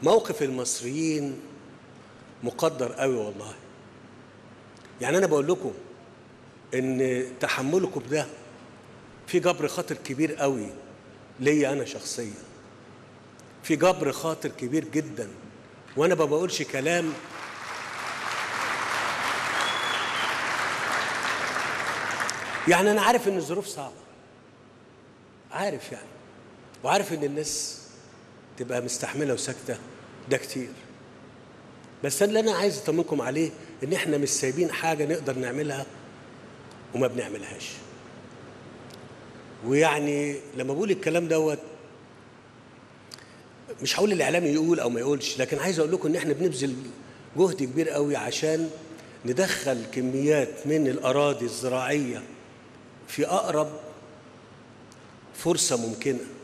موقف المصريين مقدر قوي والله يعني انا بقول لكم ان تحملكم ده في جبر خاطر كبير قوي ليا انا شخصيا في جبر خاطر كبير جدا وانا ما بقولش كلام يعني انا عارف ان الظروف صعبه عارف يعني وعارف ان الناس تبقى مستحمله وساكته ده كتير بس اللي انا عايز اطمنكم عليه ان احنا مش سايبين حاجه نقدر نعملها وما بنعملهاش ويعني لما بقول الكلام دوت مش هقول الاعلام يقول او ما يقولش لكن عايز اقول لكم ان احنا بنبذل جهد كبير قوي عشان ندخل كميات من الاراضي الزراعيه في اقرب فرصه ممكنه